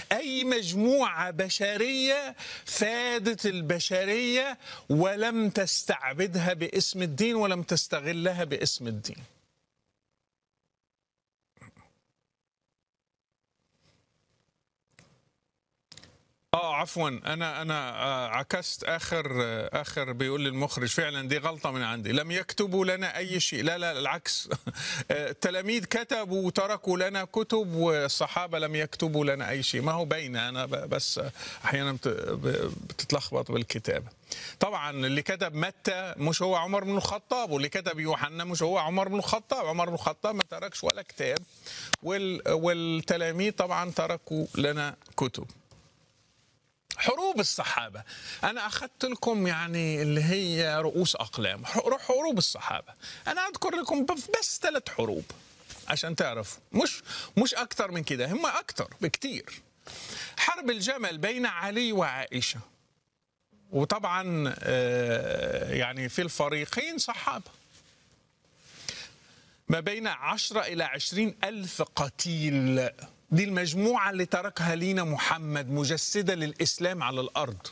أي مجموعة بشرية فادت البشرية ولم تستعبدها باسم الدين ولم تستغلها باسم الدين اه عفوا انا انا آه، عكست اخر آه، اخر بيقول لي المخرج فعلا دي غلطه من عندي لم يكتبوا لنا اي شيء لا لا العكس آه، التلاميذ كتبوا وتركوا لنا كتب والصحابه لم يكتبوا لنا اي شيء ما هو باين انا ب- بس احيانا بت- ب- بتتلخبط بالكتابه طبعا اللي كتب متى مش هو عمر بن الخطاب واللي كتب يوحنا مش هو عمر بن الخطاب عمر بن الخطاب ما تركش ولا كتاب وال والتلاميذ طبعا تركوا لنا كتب حروب الصحابة أنا أخذت لكم يعني اللي هي رؤوس أقلام ح- حروب الصحابة أنا أذكر لكم بس بس ثلاث حروب عشان تعرفوا مش مش أكتر من كده هم أكتر بكتير حرب الجمل بين علي وعائشة وطبعا آه، يعني في الفريقين صحابة ما بين عشرة إلى عشرين ألف قتيل دي المجموعة اللي تركها لينا محمد مجسدة للإسلام على الأرض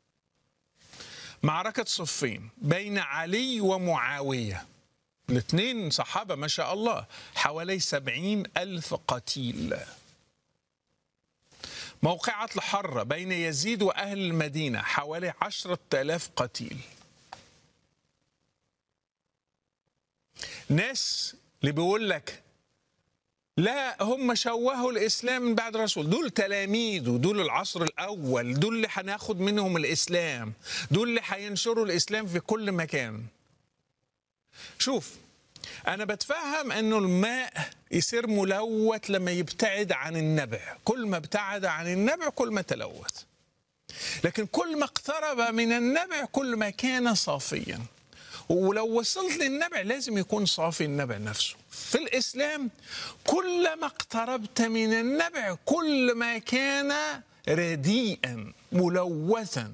معركة صفين بين علي ومعاوية الاثنين صحابة ما شاء الله حوالي سبعين ألف قتيل موقعة الحرة بين يزيد وأهل المدينة حوالي عشرة آلاف قتيل ناس اللي بيقول لك لا هم شوهوا الاسلام من بعد الرسول دول تلاميذه دول العصر الاول دول اللي هناخد منهم الاسلام دول اللي هينشروا الاسلام في كل مكان شوف انا بتفهم انه الماء يصير ملوث لما يبتعد عن النبع كل ما ابتعد عن النبع كل ما تلوث لكن كل ما اقترب من النبع كل ما كان صافيا ولو وصلت للنبع لازم يكون صافي النبع نفسه في الإسلام كلما اقتربت من النبع كل ما كان رديئا ملوثا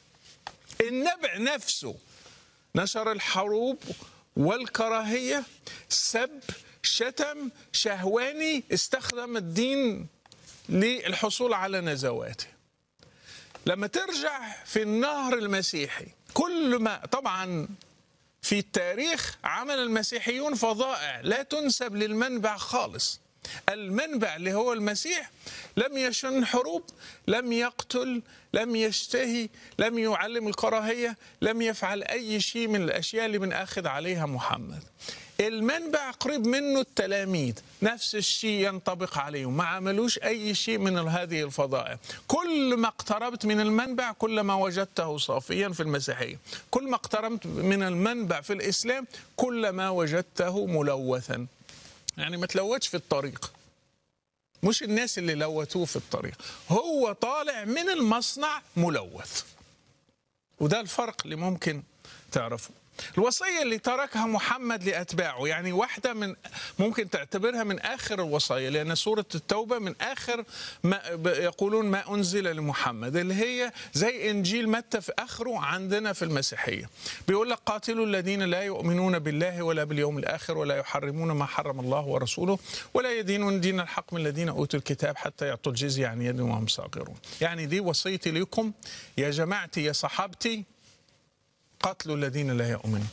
النبع نفسه نشر الحروب والكراهية سب شتم شهواني استخدم الدين للحصول على نزواته لما ترجع في النهر المسيحي كل ما طبعا في التاريخ عمل المسيحيون فظائع لا تنسب للمنبع خالص المنبع اللي هو المسيح لم يشن حروب لم يقتل لم يشتهي لم يعلم الكراهية لم يفعل أي شيء من الأشياء اللي بنأخذ عليها محمد المنبع قريب منه التلاميذ نفس الشيء ينطبق عليهم ما عملوش أي شيء من هذه الفضائل كل ما اقتربت من المنبع كل ما وجدته صافيا في المسيحية كل ما اقتربت من المنبع في الإسلام كل ما وجدته ملوثا يعني ما تلوثش في الطريق مش الناس اللي لوثوه في الطريق هو طالع من المصنع ملوث وده الفرق اللي ممكن تعرفه الوصية اللي تركها محمد لأتباعه يعني واحدة من ممكن تعتبرها من آخر الوصايا لأن سورة التوبة من آخر ما ب- يقولون ما أنزل لمحمد اللي هي زي إنجيل متى في آخره عندنا في المسيحية بيقول لك قاتلوا الذين لا يؤمنون بالله ولا باليوم الآخر ولا يحرمون ما حرم الله ورسوله ولا يدينون دين الحق من الذين أوتوا الكتاب حتى يعطوا الجزية عن يد وهم صاغرون يعني دي وصيتي لكم يا جماعتي يا صحابتي قتل الذين لا يؤمنون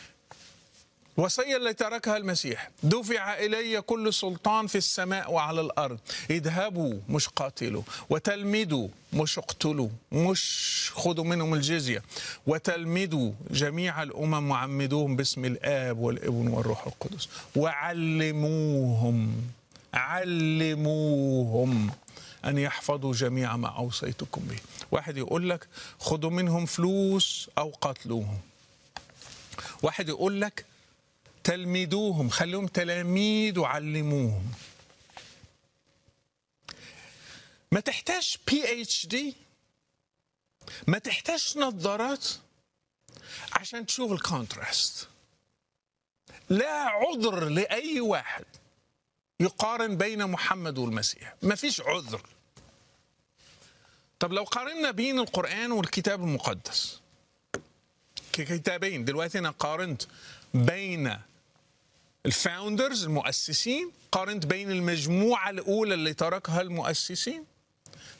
وصية اللي تركها المسيح دفع إلي كل سلطان في السماء وعلى الأرض اذهبوا مش قاتلوا وتلمدوا مش اقتلوا مش خذوا منهم الجزية وتلمدوا جميع الأمم وعمدوهم باسم الآب والابن والروح القدس وعلموهم علموهم أن يحفظوا جميع ما أوصيتكم به واحد يقول لك خذوا منهم فلوس أو قتلوهم واحد يقول لك تلميذوهم خليهم تلاميذ وعلموهم ما تحتاج بي اتش دي ما تحتاج نظارات عشان تشوف الكونتراست لا عذر لأي واحد يقارن بين محمد والمسيح ما فيش عذر طب لو قارنا بين القرآن والكتاب المقدس ككتابين دلوقتي أنا قارنت بين الفاوندرز المؤسسين قارنت بين المجموعة الأولى اللي تركها المؤسسين